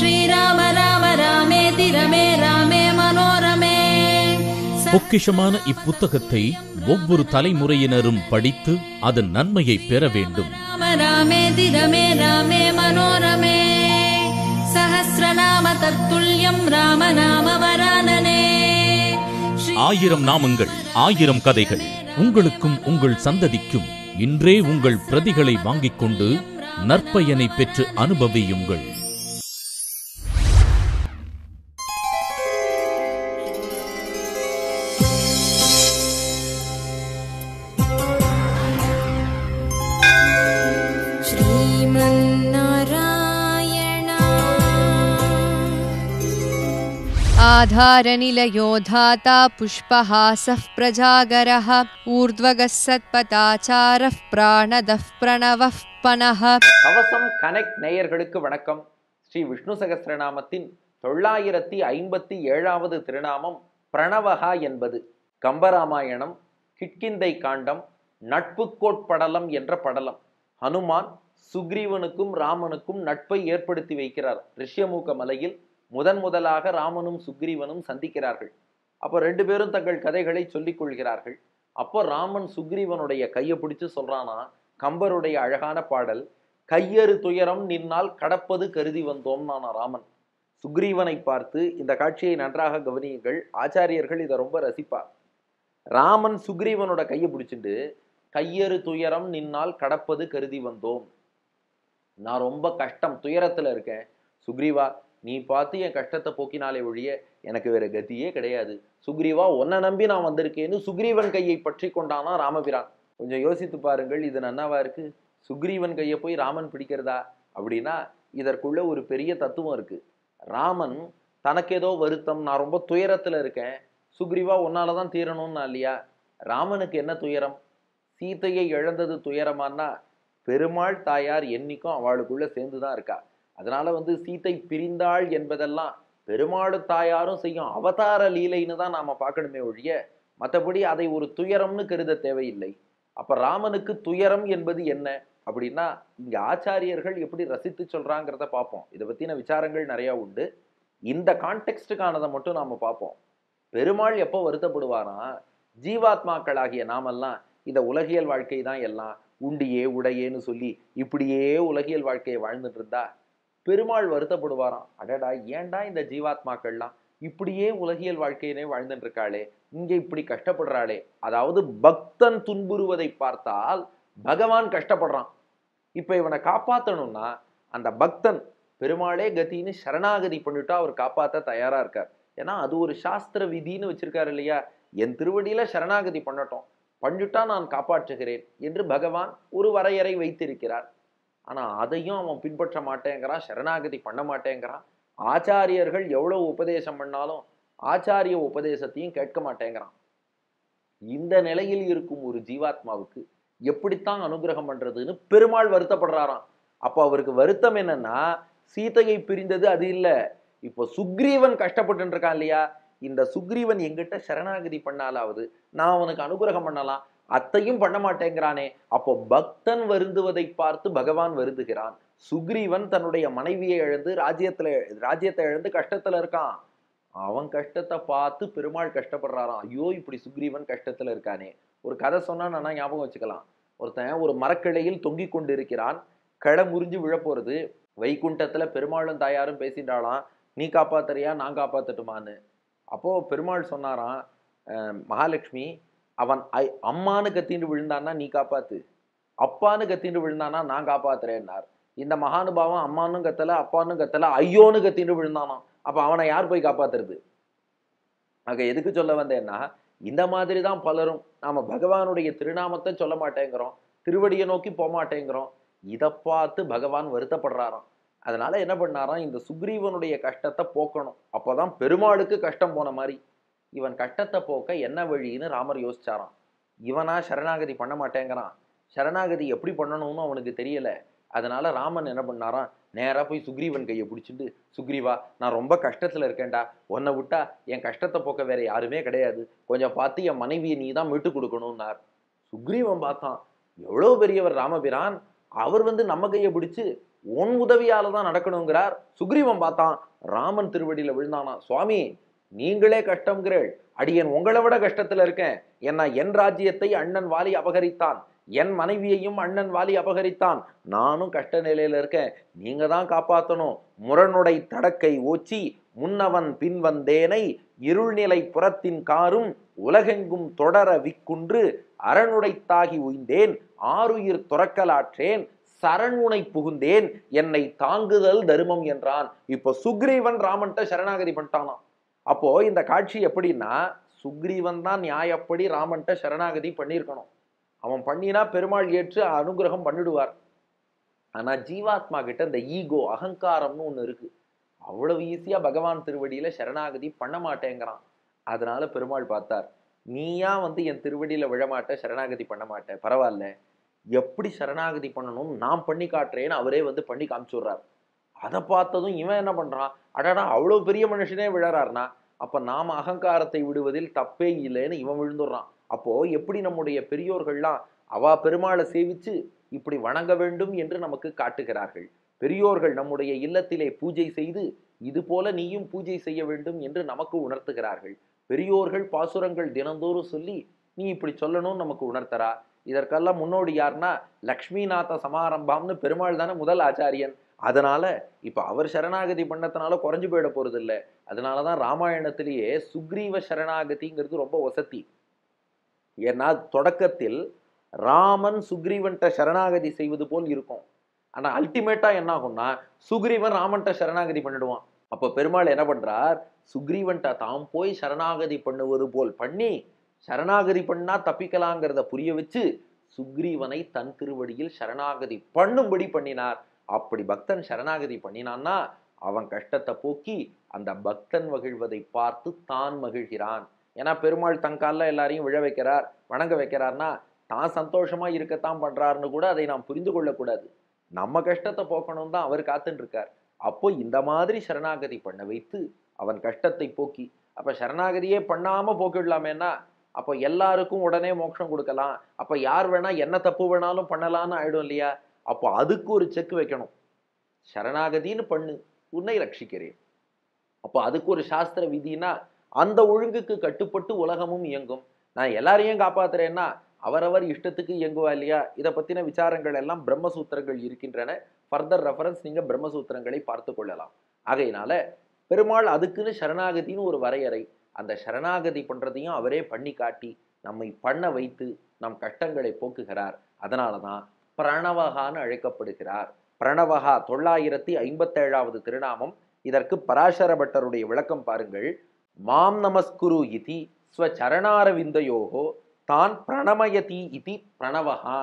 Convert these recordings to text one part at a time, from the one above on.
श्रीराम राम रामेति रमे रामे मनोरमे பொக்கிஷமான இப்புத்தகத்தை ஒவ்வொரு தலைமுறையினரும் படித்து அதன் நன்மையை பெற வேண்டும் राम रामेति रमे रामे मनोरमे सहस्रनाम तत्तुल्यम् राम नाम वरानने श्री ஆயிரம் நாமங்கள் ஆயிரம் கதைகள் உங்களுக்கும் உங்கள் சந்ததிக்கும் இன்றே உங்கள் பிரதிகளை வாங்கிக் கொண்டு நற்பயனை பெற்று அனுபவியுங்கள் आधारनिलयो धाता पुष्पहासः प्रजागरः ऊर्ध्वगः सत्पताचारः प्राणदः प्रणवः पनः கவசம் கனெக்ட் நேயர்களுக்கு வணக்கம் ஸ்ரீ விஷ்ணு சகஸ்ரநாமத்தின் தொள்ளாயிரத்தி ஐம்பத்தி ஏழாவது திருநாமம் பிரணவகா என்பது கம்பராமாயணம் கிட்கிந்தை காண்டம் நட்பு கோட்படலம் என்ற படலம் ஹனுமான் சுக்ரீவனுக்கும் ராமனுக்கும் நட்பை ஏற்படுத்தி வைக்கிறார் ரிஷ்யமூக மலையில் முதன் முதலாக ராமனும் சுக்ரீவனும் சந்திக்கிறார்கள் அப்போ ரெண்டு பேரும் தங்கள் கதைகளை சொல்லிக் கொள்கிறார்கள் அப்போ ராமன் சுக்ரீவனுடைய கையை பிடிச்சு சொல்றானா கம்பருடைய அழகான பாடல் கையறு துயரம் நின்னால் கடப்பது கருதி வந்தோம் நான் ராமன் சுக்ரீவனை பார்த்து இந்த காட்சியை நன்றாக கவனியுங்கள் ஆச்சாரியர்கள் இதை ரொம்ப ரசிப்பார் ராமன் சுக்ரீவனோட கையை பிடிச்சிட்டு கையறு துயரம் நின்னால் கடப்பது கருதி வந்தோம் நான் ரொம்ப கஷ்டம் துயரத்துல இருக்கேன் சுக்ரீவா நீ பார்த்து என் கஷ்டத்தை போக்கினாலே ஒழிய எனக்கு வேற கதியே கிடையாது சுக்ரீவா உன்னை நம்பி நான் வந்திருக்கேன்னு சுக்ரீவன் கையை பற்றி கொண்டானா ராமபிரான் கொஞ்சம் யோசித்து பாருங்கள் இது நன்னாவா இருக்கு சுக்ரீவன் கையை போய் ராமன் பிடிக்கிறதா அப்படின்னா இதற்குள்ள ஒரு பெரிய தத்துவம் இருக்கு ராமன் தனக்கு ஏதோ வருத்தம் நான் ரொம்ப துயரத்துல இருக்கேன் சுக்ரீவா உன்னால தான் தீரணும்னா இல்லையா ராமனுக்கு என்ன துயரம் சீதையை இழந்தது துயரமானா பெருமாள் தாயார் என்னைக்கும் அவளுக்குள்ள சேர்ந்து தான் இருக்கா அதனால வந்து சீதை பிரிந்தாள் என்பதெல்லாம் பெருமாள் தாயாரும் செய்யும் அவதார லீலைன்னு தான் நாம பார்க்கணுமே ஒழிய மற்றபடி அதை ஒரு துயரம்னு கருத தேவையில்லை அப்ப ராமனுக்கு துயரம் என்பது என்ன அப்படின்னா இங்க ஆச்சாரியர்கள் எப்படி ரசித்து சொல்றாங்கிறத பார்ப்போம் இதை பத்தின விசாரங்கள் நிறைய உண்டு இந்த கான்டெக்ஸ்டுக்கானதை மட்டும் நாம பார்ப்போம் பெருமாள் எப்போ வருத்தப்படுவாராம் ஜீவாத்மாக்களாகிய நாமெல்லாம் இந்த உலகியல் வாழ்க்கை தான் எல்லாம் உண்டியே உடையேன்னு சொல்லி இப்படியே உலகியல் வாழ்க்கையை வாழ்ந்துட்டு இருந்தா பெருமாள் வருத்தப்படுவாராம் அடடா ஏன்டா இந்த ஜீவாத்மாக்கள்லாம் இப்படியே உலகியல் வாழ்க்கையினே வாழ்ந்துட்டு இருக்காளே இங்க இப்படி கஷ்டப்படுறாளே அதாவது பக்தன் துன்புறுவதை பார்த்தால் பகவான் கஷ்டப்படுறான் இப்ப இவனை காப்பாத்தணும்னா அந்த பக்தன் பெருமாளே கத்தின்னு சரணாகதி பண்ணிட்டா அவர் காப்பாத்த தயாரா இருக்கார் ஏன்னா அது ஒரு சாஸ்திர விதின்னு வச்சிருக்காரு இல்லையா என் திருவடியில சரணாகதி பண்ணட்டும் பண்ணிட்டா நான் காப்பாற்றுகிறேன் என்று பகவான் ஒரு வரையறை வைத்திருக்கிறார் ஆனா அதையும் அவன் பின்பற்ற மாட்டேங்கிறான் சரணாகதி பண்ண மாட்டேங்கிறான் ஆச்சாரியர்கள் எவ்வளவு உபதேசம் பண்ணாலும் ஆச்சாரிய உபதேசத்தையும் கேட்க மாட்டேங்கிறான் இந்த நிலையில் இருக்கும் ஒரு ஜீவாத்மாவுக்கு எப்படித்தான் அனுகிரகம் பண்றதுன்னு பெருமாள் வருத்தப்படுறாராம் அப்போ அவருக்கு வருத்தம் என்னன்னா சீதையை பிரிந்தது அது இல்ல இப்போ சுக்ரீவன் கஷ்டப்பட்டு இருக்கான் இல்லையா இந்த சுக்ரீவன் எங்கிட்ட சரணாகதி பண்ணாலாவது நான் அவனுக்கு அனுகிரகம் பண்ணலாம் அத்தையும் பண்ண மாட்டேங்கிறானே அப்போ பக்தன் வருந்துவதை பார்த்து பகவான் வருந்துகிறான் சுக்ரீவன் தன்னுடைய மனைவியை இழந்து ராஜ்யத்துல ராஜ்யத்தை இழந்து கஷ்டத்துல இருக்கான் அவன் கஷ்டத்தை பார்த்து பெருமாள் கஷ்டப்படுறாராம் ஐயோ இப்படி சுக்ரீவன் கஷ்டத்துல இருக்கானே ஒரு கதை சொன்னா நான் ஞாபகம் வச்சுக்கலாம் ஒருத்தன் ஒரு மரக்கிளையில் தொங்கிக் கொண்டிருக்கிறான் கிளை முறிஞ்சு விழப்போறது வைகுண்டத்துல பெருமாளும் தாயாரும் பேசிட்டாளாம் நீ காப்பாத்துறியா நான் காப்பாத்தட்டுமான்னு அப்போ பெருமாள் சொன்னாராம் அஹ், மகாலட்சுமி அவன் ஐ- அம்மான்னு கத்திண்டு விழுந்தான்னா நீ காப்பாத்து அப்பான்னு கத்திண்டு விழுந்தானா நான் காப்பாத்துறேன்னார் இந்த மகானுபாவம் அம்மானும் கத்தல அப்பானும் கத்தல ஐயோன்னு கத்திண்டு விழுந்தானாம் அப்ப அவனை யார் போய் காப்பாத்துறது ஆக எதுக்கு சொல்ல வந்தேன்னா இந்த மாதிரி தான் பலரும் நாம பகவானுடைய திருநாமத்தை சொல்ல மாட்டேங்கிறோம் திருவடியை நோக்கி போக மாட்டேங்கிறோம் இதை பார்த்து பகவான் வருத்தப்படுறாராம் அதனால என்ன பண்ணாராம் இந்த சுக்ரீவனுடைய கஷ்டத்தை போக்கணும் அப்போதான் பெருமாளுக்கு கஷ்டம் போன மாதிரி இவன் கஷ்டத்தை போக்க என்ன வழின்னு ராமர் யோசிச்சாராம் இவனா சரணாகதி பண்ண மாட்டேங்கிறான் சரணாகதி எப்படி பண்ணணும்னு அவனுக்கு தெரியல அதனால ராமன் என்ன பண்ணாராம் நேரா போய் சுக்ரீவன் கையை பிடிச்சிட்டு சுக்ரீவா நான் ரொம்ப கஷ்டத்துல இருக்கேன்டா உன்னை விட்டா என் கஷ்டத்தை போக்க வேற யாருமே கிடையாது கொஞ்சம் பார்த்து என் மனைவியை நீ தான் மீட்டு கொடுக்கணும்னார் சுக்ரீவன் பார்த்தான் எவ்வளவு பெரியவர் ராமபிரான் அவர் வந்து நம்ம கையை பிடிச்சு உன் உதவியால தான் நடக்கணுங்கிறார் சுக்ரீவன் பார்த்தான் ராமன் திருவடியில விழுந்தானா சுவாமி நீங்களே கஷ்டம்ங்கிறீள் அடியன் உங்களை விட கஷ்டத்துல இருக்கேன் ஏன்னா என் ராஜ்யத்தை அண்ணன் வாலி அபகரித்தான் என் மனைவியையும் அண்ணன் வாலி அபகரித்தான் நானும் கஷ்ட நிலையில இருக்கேன் நீங்க தான் காப்பாத்தணும் முரணுடை தடக்கை ஓச்சி முன்னவன் பின் வந்தேனை இருள்நிலை புறத்தின் காரும் உலகெங்கும் தொடர விக்குன்று அரணுடைத்தாகி உய்ந்தேன் ஆருயிர் துறக்கலாற்றேன் சரணுனை புகுந்தேன் என்னை தாங்குதல் தருமம் என்றான் இப்போ சுக்ரீவன் ராமன்ட்ட சரணாகதி பண்ணிட்டானாம் அப்போ இந்த காட்சி எப்படின்னா சுக்ரீவன் தான் நியாயப்படி ராமன்ட்ட சரணாகதி பண்ணியிருக்கணும் அவன் பண்ணினா பெருமாள் ஏற்று அனுகிரகம் பண்ணிடுவார் ஆனா ஜீவாத்மா கிட்ட இந்த ஈகோ அகங்காரம்னு ஒண்ணு இருக்கு அவ்வளவு ஈஸியா பகவான் திருவடியில சரணாகதி பண்ண மாட்டேங்கிறான் அதனால பெருமாள் பார்த்தார் நீயா வந்து என் திருவடியில விழமாட்ட சரணாகதி பண்ண மாட்ட பரவாயில்ல எப்படி சரணாகதி பண்ணணும் நான் பண்ணி காட்டுறேன்னு அவரே வந்து பண்ணி காமிச்சுடுறார் அதை பார்த்ததும் இவன் என்ன பண்றான் அடடா அவ்வளவு பெரிய மனுஷனே விழறாருனா அப்ப நாம அகங்காரத்தை விடுவதில் தப்பே இல்லைன்னு இவன் விழுந்துடுறான் அப்போ எப்படி நம்முடைய பெரியோர்கள்லாம் அவா பெருமாளை சேவிச்சு இப்படி வணங்க வேண்டும் என்று நமக்கு காட்டுகிறார்கள் பெரியோர்கள் நம்முடைய இல்லத்திலே பூஜை செய்து இது போல நீயும் பூஜை செய்ய வேண்டும் என்று நமக்கு உணர்த்துகிறார்கள் பெரியோர்கள் பாசுரங்கள் தினந்தோறும் சொல்லி நீ இப்படி சொல்லணும்னு நமக்கு உணர்த்தரா இதற்கெல்லாம் முன்னோடி யாருன்னா லக்ஷ்மிநாத சமாரம்பம்னு பெருமாள் தானே முதல் ஆச்சாரியன் அதனால இப்ப அவர் சரணாகதி பண்ணதுனால குறைஞ்சு போயிட போறது இல்ல அதனாலதான் ராமாயணத்திலேயே சுக்ரீவ சரணாகதிங்கிறது ரொம்ப வசதி ஏன்னா தொடக்கத்தில் ராமன் சுக்ரீவன்ட்ட சரணாகதி செய்வது போல் இருக்கும் ஆனா அல்டிமேட்டா என்ன ஆகும்னா சுக்ரீவன் ராமன்ட்ட சரணாகதி பண்ணிடுவான் அப்ப பெருமாள் என்ன பண்றார் சுக்ரீவன்ட்ட தாம் போய் சரணாகதி பண்ணுவது போல் பண்ணி சரணாகதி பண்ணா தப்பிக்கலாங்கிறத புரிய வச்சு சுக்ரீவனை தன் திருவடியில் சரணாகதி பண்ணும்படி பண்ணினார் அப்படி பக்தன் சரணாகதி பண்ணினான்னா அவன் கஷ்டத்தை போக்கி அந்த பக்தன் மகிழ்வதை பார்த்து தான் மகிழ்கிறான் ஏன்னா பெருமாள் தன் காலில் எல்லாரையும் விழ வைக்கிறார் வணங்க வைக்கிறார்னா தான் சந்தோஷமா இருக்கத்தான் பண்றாருன்னு கூட அதை நாம் புரிந்து கொள்ளக்கூடாது நம்ம கஷ்டத்தை போக்கணும் தான் அவர் காத்துட்டு இருக்கார் அப்போ இந்த மாதிரி சரணாகதி பண்ண வைத்து அவன் கஷ்டத்தை போக்கி அப்ப சரணாகதியே பண்ணாம போக்கிடலாமேன்னா அப்போ எல்லாருக்கும் உடனே மோட்சம் கொடுக்கலாம் அப்ப யார் வேணா என்ன தப்பு வேணாலும் பண்ணலாம்னு ஆயிடும் இல்லையா அப்போ அதுக்கு ஒரு செக் வைக்கணும் சரணாகதின்னு பண்ணு உன்னை ரட்சிக்கிறேன் அப்போ அதுக்கு ஒரு சாஸ்திர விதினா அந்த ஒழுங்குக்கு கட்டுப்பட்டு உலகமும் இயங்கும் நான் எல்லாரையும் காப்பாத்துறேன்னா அவரவர் இஷ்டத்துக்கு இயங்குவா இல்லையா இதை பத்தின விசாரங்கள் எல்லாம் பிரம்மசூத்திரங்கள் இருக்கின்றன ஃபர்தர் ரெஃபரன்ஸ் நீங்க பிரம்மசூத்திரங்களை பார்த்து கொள்ளலாம் ஆகையினால பெருமாள் அதுக்குன்னு சரணாகதின்னு ஒரு வரையறை அந்த சரணாகதி பண்றதையும் அவரே பண்ணி காட்டி நம்மை பண்ண வைத்து நம் கஷ்டங்களை போக்குகிறார் அதனால தான் பிரணவகான்னு அழைக்கப்படுகிறார் பிரணவகா தொள்ளாயிரத்தி ஐம்பத்தேழாவது திருநாமம் இதற்கு பராசர பட்டருடைய விளக்கம் பாருங்கள் மாம் நமஸ்குரு இதி ஸ்வச்சரணாரவிந்தயோகோ தான் பிரணமயதி இதி பிரணவகா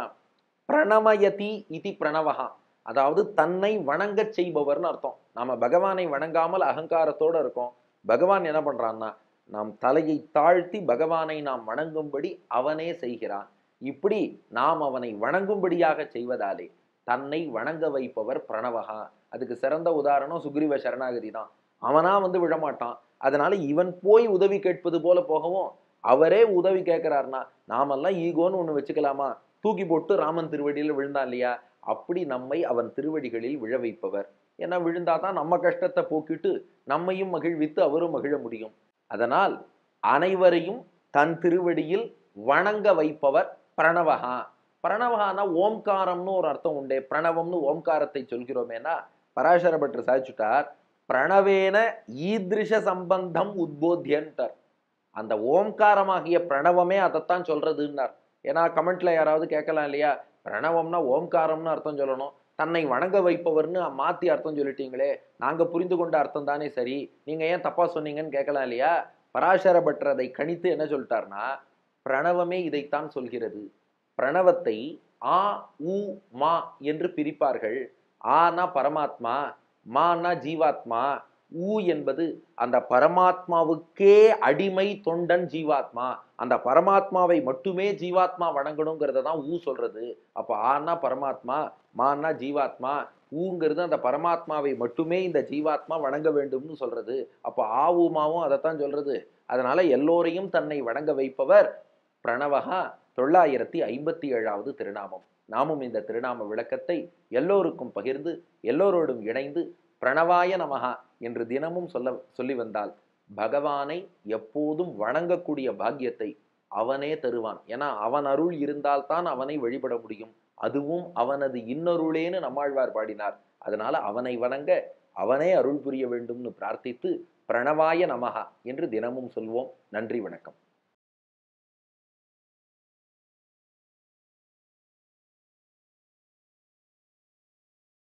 பிரணமயதி இதி பிரணவகா அதாவது தன்னை வணங்கச் செய்பவர்னு அர்த்தம் நாம பகவானை வணங்காமல் அகங்காரத்தோட இருக்கோம் பகவான் என்ன பண்றான்னா நாம் தலையை தாழ்த்தி பகவானை நாம் வணங்கும்படி அவனே செய்கிறான் இப்படி நாம் அவனை வணங்கும்படியாக செய்வதாலே தன்னை வணங்க வைப்பவர் பிரணவகா அதுக்கு சிறந்த உதாரணம் சுக்ரீவ சரணாகதி தான் அவனா வந்து விழமாட்டான் அதனால இவன் போய் உதவி கேட்பது போல போகவும் அவரே உதவி கேட்கிறாருனா நாமெல்லாம் ஈகோன்னு ஒண்ணு வச்சுக்கலாமா தூக்கி போட்டு ராமன் திருவடியில் விழுந்தான் இல்லையா அப்படி நம்மை அவன் திருவடிகளில் விழ வைப்பவர் ஏன்னா விழுந்தாதான் நம்ம கஷ்டத்தை போக்கிட்டு நம்மையும் மகிழ்வித்து அவரும் மகிழ முடியும் அதனால் அனைவரையும் தன் திருவடியில் வணங்க வைப்பவர் பிரணவகா பிரணவகானா ஓம்காரம்னு ஒரு அர்த்தம் உண்டே பிரணவம்னு ஓம்காரத்தை சொல்கிறோமேனா பராசர பட்டர் சாதிச்சுட்டார் பிரணவேன ஈத்ரிஷ சம்பந்தம் உத்போத்தியன்ட்டார் அந்த ஓம்காரமாகிய பிரணவமே அதைத்தான் சொல்றதுன்னார் ஏன்னா கமெண்ட்ல யாராவது கேட்கலாம் இல்லையா பிரணவம்னா ஓம்காரம்னு அர்த்தம் சொல்லணும் தன்னை வணங்க வைப்பவர்னு மாத்தி அர்த்தம் சொல்லிட்டீங்களே நாங்க புரிந்து கொண்ட அர்த்தம் தானே சரி நீங்க ஏன் தப்பா சொன்னீங்கன்னு கேட்கலாம் இல்லையா பராசர பட்டர் அதை கணித்து என்ன சொல்லிட்டார்னா பிரணவமே இதைத்தான் சொல்கிறது பிரணவத்தை ஆ உ மா என்று பிரிப்பார்கள் ஆனா பரமாத்மா மானா ஜீவாத்மா ஊ என்பது அந்த பரமாத்மாவுக்கே அடிமை தொண்டன் ஜீவாத்மா அந்த பரமாத்மாவை மட்டுமே ஜீவாத்மா வணங்கணுங்கிறத தான் ஊ சொல்றது அப்ப ஆனா பரமாத்மா மானா ஜீவாத்மா ஊங்கிறது அந்த பரமாத்மாவை மட்டுமே இந்த ஜீவாத்மா வணங்க வேண்டும்னு சொல்றது அப்ப ஆ ஊமாவும் அதைத்தான் சொல்றது அதனால எல்லோரையும் தன்னை வணங்க வைப்பவர் பிரணவகா தொள்ளாயிரத்தி ஐம்பத்தி ஏழாவது திருநாமம் நாமும் இந்த திருநாம விளக்கத்தை எல்லோருக்கும் பகிர்ந்து எல்லோரோடும் இணைந்து பிரணவாய நமகா என்று தினமும் சொல்ல சொல்லி வந்தால் பகவானை எப்போதும் வணங்கக்கூடிய பாக்கியத்தை அவனே தருவான் ஏன்னா அவன் அருள் இருந்தால்தான் அவனை வழிபட முடியும் அதுவும் அவனது இன்னொருளேன்னு நம்மாழ்வார் பாடினார் அதனால அவனை வணங்க அவனே அருள் புரிய வேண்டும்னு பிரார்த்தித்து பிரணவாய நமகா என்று தினமும் சொல்வோம் நன்றி வணக்கம்